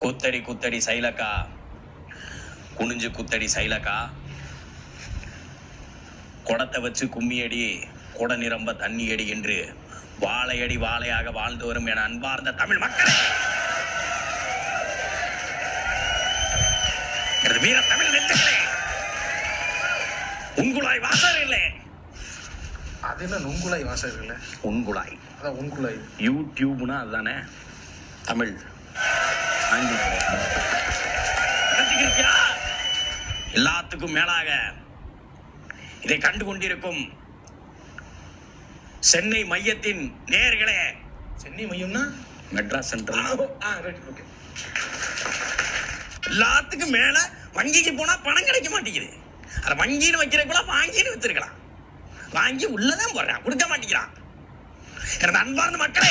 குத்தடி குத்தடி சைலக்கா குனிஞ்சு குத்தடி சைலக்கா குடத்தை வச்சு கும்மியடி குட நிரம்ப தண்ணி அடி என்று வாழையடி வாழையாக வாழ்ந்து வரும் என அன்பார்ந்த தமிழ் மக்களே எனது வீர தமிழ் நெஞ்சங்களே உங்குளாய் வாசகர்களே அது என்ன நுங்குலாய் வாசகர்கள உன்குழாய் அதான் உன்குலாய் யூடியூப்னா அதுதானே தமிழ் ஆங்கிலம் புரிஞ்சுக்கிறியா? எல்லாத்துக்கும் மேலாக இதை கண்டு கொண்டிருக்கும் சென்னை மையத்தின் நேர்களே சென்னை மையம்னா மெட்ராஸ் சென்ட்ரல் ஆ ரைட் ஓகே எல்லாத்துக்கும் மேல வங்கிக்கு போனா பணம் கிடைக்க மாட்டேங்குது அத வங்கின்னு வைக்கிறதுக்குள்ள வாங்கின்னு வச்சிருக்கலாம் வாங்கி உள்ளதான் போடுறான் கொடுக்க மாட்டேங்கிறான் எனது அன்பார்ந்த மக்களே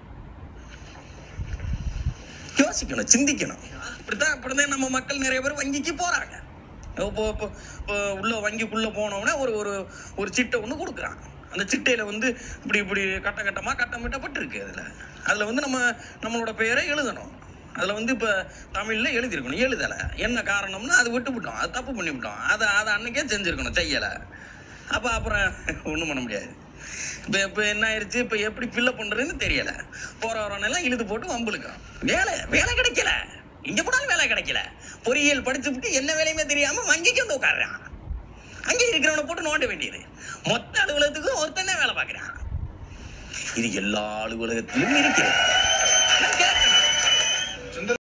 யோசிக்கணும் சிந்திக்கணும் இப்படித்தான் இப்படிதான் நம்ம மக்கள் நிறைய பேர் வங்கிக்கு போறாங்க இப்போ இப்போ இப்போ உள்ள வங்கிக்குள்ள போனோடனே ஒரு ஒரு ஒரு சிட்டை ஒன்று கொடுக்குறான் அந்த சிட்டையில வந்து இப்படி இப்படி கட்ட கட்டமாக கட்டமிட்டப்பட்டிருக்கு அதில் அதில் வந்து நம்ம நம்மளோட பெயரை எழுதணும் அதில் வந்து இப்போ தமிழில் எழுதியிருக்கணும் எழுதலை என்ன காரணம்னா அது விட்டுவிட்டோம் அது தப்பு பண்ணிவிட்டோம் அதை அதை அன்னைக்கே செஞ்சுருக்கணும் செய்யலை அப்போ அப்புறம் ஒன்றும் பண்ண முடியாது இப்போ இப்போ என்ன ஆயிடுச்சு இப்போ எப்படி ஃபில்லப் பண்ணுறதுன்னு தெரியலை போகிற வரவனெல்லாம் இழுத்து போட்டு வம்புழுக்கிறோம் வேலை வேலை கிடைக்கல இங்கே போனாலும் வேலை கிடைக்கல பொறியியல் படிச்சு விட்டு என்ன வேலையுமே தெரியாமல் வங்கிக்கு வந்து உட்காடுறான் அங்கே இருக்கிறவனை போட்டு நோண்ட வேண்டியது மொத்த அலுவலகத்துக்கும் ஒருத்தன் தான் வேலை பார்க்குறான் இது எல்லா அலுவலகத்திலும் இருக்கிறது நான் கேட்கிறேன்